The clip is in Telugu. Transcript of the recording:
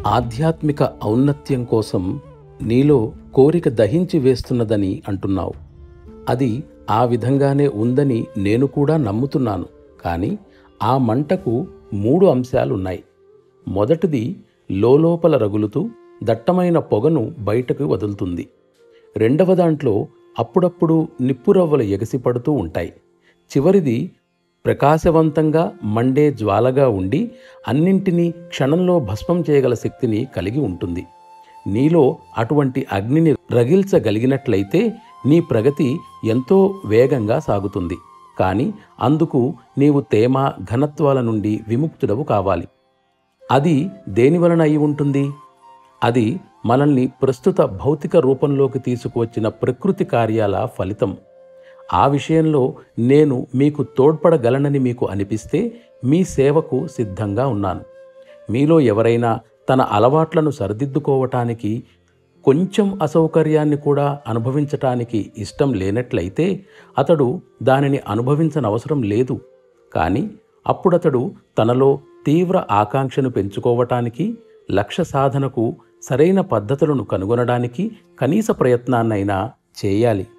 ఆధ్యాత్మిక ఔన్నత్యం కోసం నీలో కోరిక దహించి వేస్తున్నదని అంటున్నావు అది ఆ విధంగానే ఉందని నేను కూడా నమ్ముతున్నాను కానీ ఆ మంటకు మూడు అంశాలున్నాయి మొదటిది లోలోపల రగులుతూ దట్టమైన పొగను బయటకు వదులుతుంది రెండవ దాంట్లో అప్పుడప్పుడు నిప్పురవ్వలు ఎగసిపడుతూ ఉంటాయి చివరిది ప్రకాశవంతంగా మండే జ్వాలగా ఉండి అన్నింటినీ క్షణంలో భస్మం చేయగల శక్తిని కలిగి ఉంటుంది నీలో అటువంటి అగ్నిని రగిల్చగలిగినట్లయితే నీ ప్రగతి ఎంతో వేగంగా సాగుతుంది కానీ అందుకు నీవు తేమ ఘనత్వాల నుండి విముక్తుడవు కావాలి అది దేనివలన అయి ఉంటుంది అది మనల్ని ప్రస్తుత భౌతిక రూపంలోకి తీసుకువచ్చిన ప్రకృతి కార్యాల ఫలితం ఆ విషయంలో నేను మీకు తోడ్పడగలనని మీకు అనిపిస్తే మీ సేవకు సిద్ధంగా ఉన్నాను మీలో ఎవరైనా తన అలవాట్లను సరిదిద్దుకోవటానికి కొంచెం అసౌకర్యాన్ని కూడా అనుభవించటానికి ఇష్టం లేనట్లయితే అతడు దానిని అనుభవించనవసరం లేదు కానీ అప్పుడతడు తనలో తీవ్ర ఆకాంక్షను పెంచుకోవటానికి లక్ష్య సాధనకు సరైన పద్ధతులను కనుగొనడానికి కనీస ప్రయత్నాన్నైనా చేయాలి